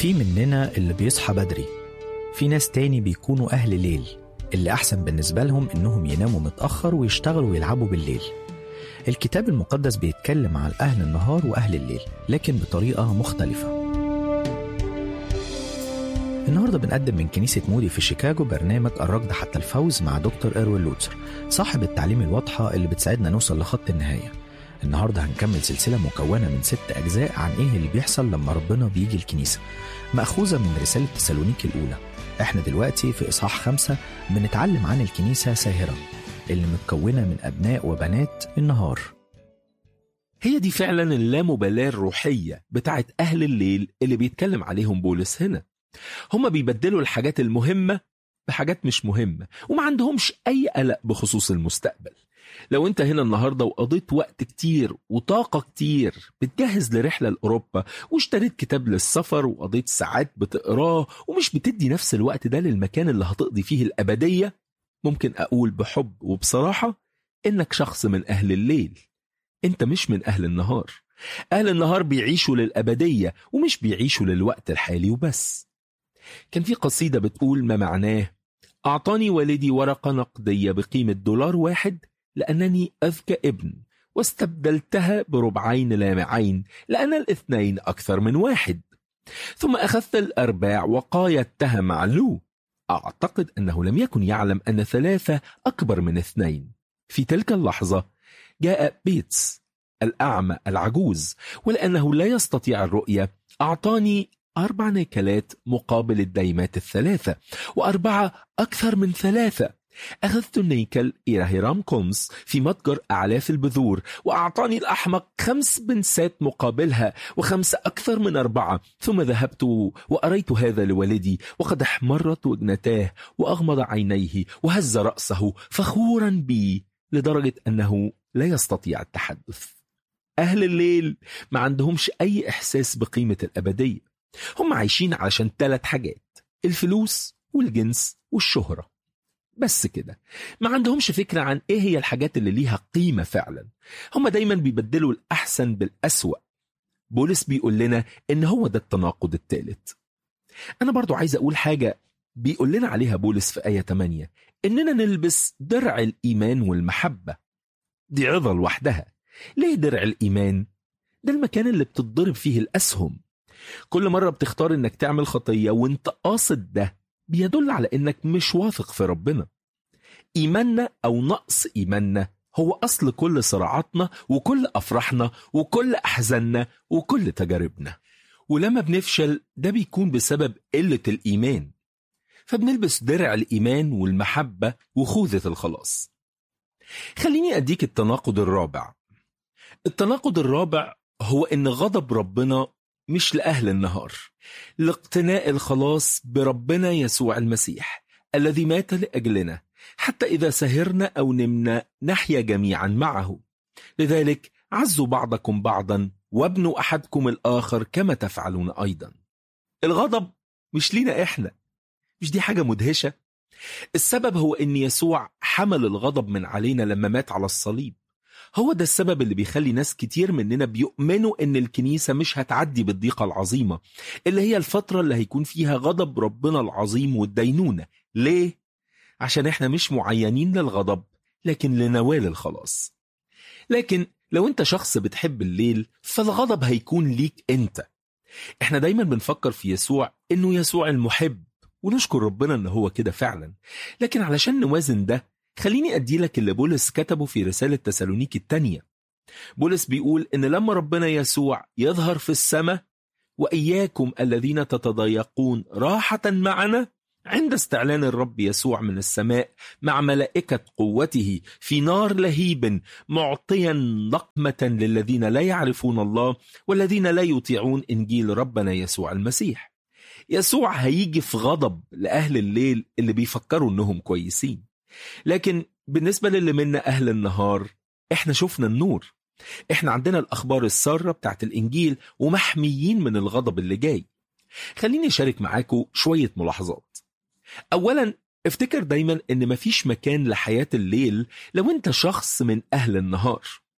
في مننا اللي بيصحى بدري في ناس تاني بيكونوا أهل ليل اللي أحسن بالنسبة لهم إنهم يناموا متأخر ويشتغلوا ويلعبوا بالليل الكتاب المقدس بيتكلم عن أهل النهار وأهل الليل لكن بطريقة مختلفة النهارده بنقدم من كنيسة مودي في شيكاغو برنامج الركض حتى الفوز مع دكتور إروين لوتسر صاحب التعليم الواضحة اللي بتساعدنا نوصل لخط النهاية النهارده هنكمل سلسلة مكونة من ست أجزاء عن إيه اللي بيحصل لما ربنا بيجي الكنيسة مأخوذة من رسالة تسالونيكي الأولى إحنا دلوقتي في إصحاح خمسة بنتعلم عن الكنيسة ساهرة اللي متكونة من أبناء وبنات النهار هي دي فعلا اللامبالاة الروحية بتاعت أهل الليل اللي بيتكلم عليهم بولس هنا هما بيبدلوا الحاجات المهمة بحاجات مش مهمة وما عندهمش أي قلق بخصوص المستقبل لو انت هنا النهاردة وقضيت وقت كتير وطاقة كتير بتجهز لرحلة لأوروبا واشتريت كتاب للسفر وقضيت ساعات بتقراه ومش بتدي نفس الوقت ده للمكان اللي هتقضي فيه الأبدية ممكن أقول بحب وبصراحة إنك شخص من أهل الليل انت مش من أهل النهار أهل النهار بيعيشوا للأبدية ومش بيعيشوا للوقت الحالي وبس كان في قصيدة بتقول ما معناه أعطاني والدي ورقة نقدية بقيمة دولار واحد لأنني أذكى ابن واستبدلتها بربعين لامعين لأن الاثنين أكثر من واحد ثم أخذت الأرباع وقايدتها مع لو أعتقد أنه لم يكن يعلم أن ثلاثة أكبر من اثنين في تلك اللحظة جاء بيتس الأعمى العجوز ولأنه لا يستطيع الرؤية أعطاني أربع نيكلات مقابل الدايمات الثلاثة وأربعة أكثر من ثلاثة أخذت النيكل إلى هيرام كومس في متجر أعلاف البذور وأعطاني الأحمق خمس بنسات مقابلها وخمسة أكثر من أربعة ثم ذهبت وأريت هذا لوالدي وقد احمرت وجنتاه وأغمض عينيه وهز رأسه فخورا بي لدرجة أنه لا يستطيع التحدث أهل الليل ما عندهمش أي إحساس بقيمة الأبدية هم عايشين علشان ثلاث حاجات الفلوس والجنس والشهرة بس كده ما عندهمش فكرة عن ايه هي الحاجات اللي ليها قيمة فعلا هم دايما بيبدلوا الأحسن بالأسوأ بولس بيقول لنا ان هو ده التناقض الثالث أنا برضو عايز أقول حاجة بيقول لنا عليها بولس في آية 8 إننا نلبس درع الإيمان والمحبة دي عظة لوحدها ليه درع الإيمان؟ ده المكان اللي بتتضرب فيه الأسهم كل مرة بتختار إنك تعمل خطية وإنت قاصد ده بيدل على إنك مش واثق في ربنا إيماننا أو نقص إيماننا هو أصل كل صراعاتنا وكل أفراحنا وكل أحزاننا وكل تجاربنا ولما بنفشل ده بيكون بسبب قلة الإيمان فبنلبس درع الإيمان والمحبة وخوذة الخلاص خليني أديك التناقض الرابع التناقض الرابع هو إن غضب ربنا مش لأهل النهار لاقتناء الخلاص بربنا يسوع المسيح الذي مات لأجلنا حتى إذا سهرنا أو نمنا نحيا جميعا معه لذلك عزوا بعضكم بعضا وابنوا أحدكم الآخر كما تفعلون أيضا الغضب مش لينا إحنا مش دي حاجة مدهشة السبب هو أن يسوع حمل الغضب من علينا لما مات على الصليب هو ده السبب اللي بيخلي ناس كتير مننا بيؤمنوا ان الكنيسة مش هتعدي بالضيقة العظيمة اللي هي الفترة اللي هيكون فيها غضب ربنا العظيم والدينونة ليه؟ عشان احنا مش معينين للغضب لكن لنوال الخلاص لكن لو انت شخص بتحب الليل فالغضب هيكون ليك انت احنا دايما بنفكر في يسوع انه يسوع المحب ونشكر ربنا ان هو كده فعلا لكن علشان نوازن ده خليني أدي لك اللي بولس كتبه في رسالة تسالونيكي الثانية بولس بيقول إن لما ربنا يسوع يظهر في السماء وإياكم الذين تتضايقون راحة معنا عند استعلان الرب يسوع من السماء مع ملائكة قوته في نار لهيب معطيا نقمة للذين لا يعرفون الله والذين لا يطيعون إنجيل ربنا يسوع المسيح يسوع هيجي في غضب لأهل الليل اللي بيفكروا إنهم كويسين لكن بالنسبة للي منا أهل النهار إحنا شفنا النور إحنا عندنا الأخبار السارة بتاعت الإنجيل ومحميين من الغضب اللي جاي خليني أشارك معاكم شوية ملاحظات أولا افتكر دايما إن مفيش مكان لحياة الليل لو أنت شخص من أهل النهار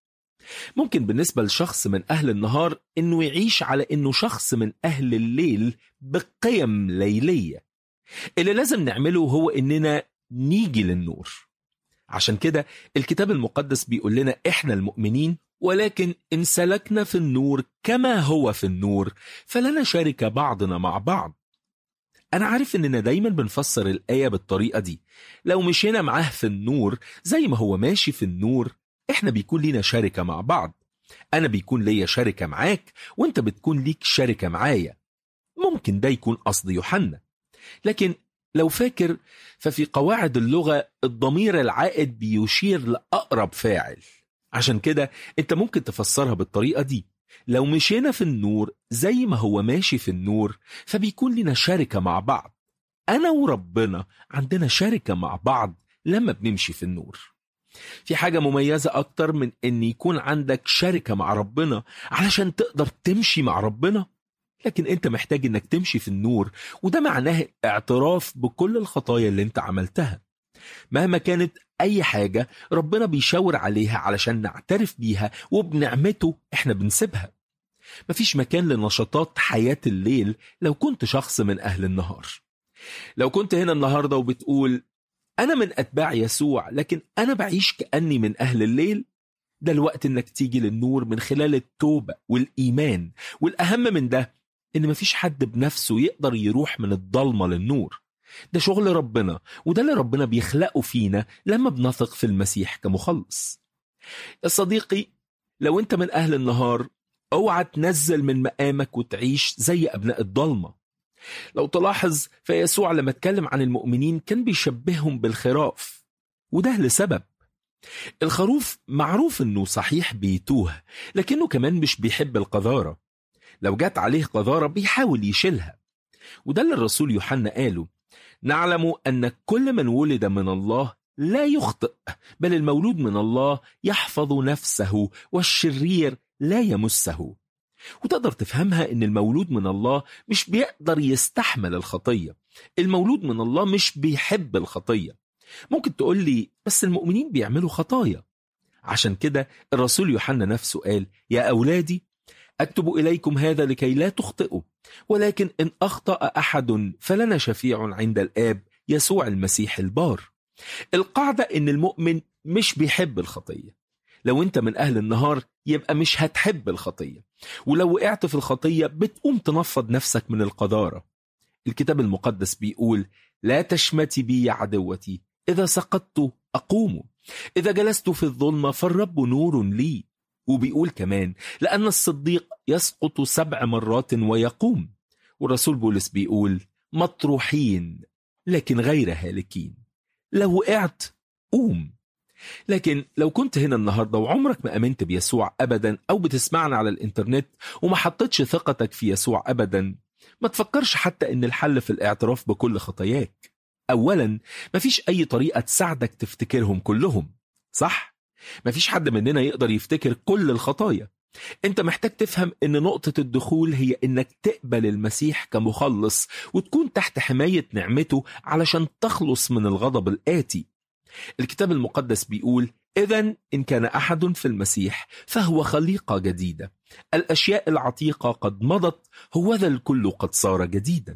ممكن بالنسبة لشخص من أهل النهار إنه يعيش على إنه شخص من أهل الليل بقيم ليلية اللي لازم نعمله هو إننا نيجي للنور عشان كده الكتاب المقدس بيقول لنا إحنا المؤمنين ولكن إن سلكنا في النور كما هو في النور فلنا شارك بعضنا مع بعض أنا عارف إننا دايما بنفسر الآية بالطريقة دي لو مشينا معاه في النور زي ما هو ماشي في النور إحنا بيكون لينا شركة مع بعض أنا بيكون ليا شركة معاك وإنت بتكون ليك شركة معايا ممكن ده يكون قصد يوحنا لكن لو فاكر ففي قواعد اللغة الضمير العائد بيشير لأقرب فاعل عشان كده انت ممكن تفسرها بالطريقة دي لو مشينا في النور زي ما هو ماشي في النور فبيكون لنا شركة مع بعض أنا وربنا عندنا شركة مع بعض لما بنمشي في النور في حاجة مميزة أكتر من أن يكون عندك شركة مع ربنا علشان تقدر تمشي مع ربنا لكن أنت محتاج أنك تمشي في النور وده معناه اعتراف بكل الخطايا اللي أنت عملتها مهما كانت أي حاجة ربنا بيشاور عليها علشان نعترف بيها وبنعمته إحنا بنسيبها مفيش مكان لنشاطات حياة الليل لو كنت شخص من أهل النهار لو كنت هنا النهاردة وبتقول أنا من أتباع يسوع لكن أنا بعيش كأني من أهل الليل ده الوقت إنك تيجي للنور من خلال التوبة والإيمان والأهم من ده إن مفيش حد بنفسه يقدر يروح من الضلمة للنور ده شغل ربنا وده اللي ربنا بيخلقه فينا لما بنثق في المسيح كمخلص يا صديقي لو انت من اهل النهار اوعى تنزل من مقامك وتعيش زي ابناء الضلمه لو تلاحظ فيسوع لما اتكلم عن المؤمنين كان بيشبههم بالخراف وده لسبب الخروف معروف انه صحيح بيتوه لكنه كمان مش بيحب القذاره لو جات عليه قذاره بيحاول يشيلها وده اللي الرسول يوحنا قاله نعلم ان كل من ولد من الله لا يخطئ بل المولود من الله يحفظ نفسه والشرير لا يمسه وتقدر تفهمها ان المولود من الله مش بيقدر يستحمل الخطيه المولود من الله مش بيحب الخطيه ممكن تقول لي بس المؤمنين بيعملوا خطايا عشان كده الرسول يوحنا نفسه قال يا اولادي اكتب اليكم هذا لكي لا تخطئوا ولكن ان اخطا احد فلنا شفيع عند الاب يسوع المسيح البار القاعده ان المؤمن مش بيحب الخطيه لو انت من اهل النهار يبقى مش هتحب الخطيه ولو وقعت في الخطيه بتقوم تنفض نفسك من القذاره الكتاب المقدس بيقول لا تشمتي بي يا عدوتي اذا سقطت اقوم اذا جلست في الظلمه فالرب نور لي وبيقول كمان لأن الصديق يسقط سبع مرات ويقوم والرسول بولس بيقول مطروحين لكن غير هالكين لو وقعت قوم لكن لو كنت هنا النهارده وعمرك ما امنت بيسوع ابدا او بتسمعنا على الانترنت وما حطيتش ثقتك في يسوع ابدا ما تفكرش حتى ان الحل في الاعتراف بكل خطاياك اولا مفيش اي طريقه تساعدك تفتكرهم كلهم صح مفيش حد مننا يقدر يفتكر كل الخطايا انت محتاج تفهم ان نقطة الدخول هي انك تقبل المسيح كمخلص وتكون تحت حماية نعمته علشان تخلص من الغضب الآتي الكتاب المقدس بيقول إذا إن كان أحد في المسيح فهو خليقة جديدة الأشياء العتيقة قد مضت هو ذا الكل قد صار جديدا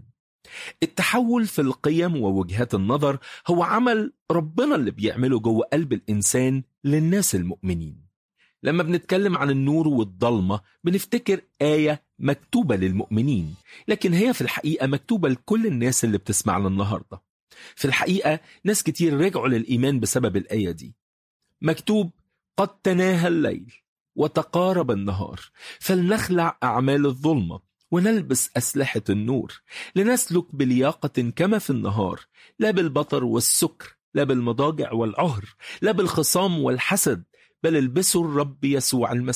التحول في القيم ووجهات النظر هو عمل ربنا اللي بيعمله جوه قلب الإنسان للناس المؤمنين لما بنتكلم عن النور والضلمة بنفتكر آية مكتوبة للمؤمنين لكن هي في الحقيقة مكتوبة لكل الناس اللي بتسمعنا النهاردة في الحقيقة ناس كتير رجعوا للإيمان بسبب الآية دي مكتوب قد تناهى الليل وتقارب النهار فلنخلع أعمال الظلمة ونلبس أسلحة النور لنسلك بلياقة كما في النهار لا بالبطر والسكر لا بالمضاجع والعهر لا بالخصام والحسد بل البسوا الرب يسوع المسيح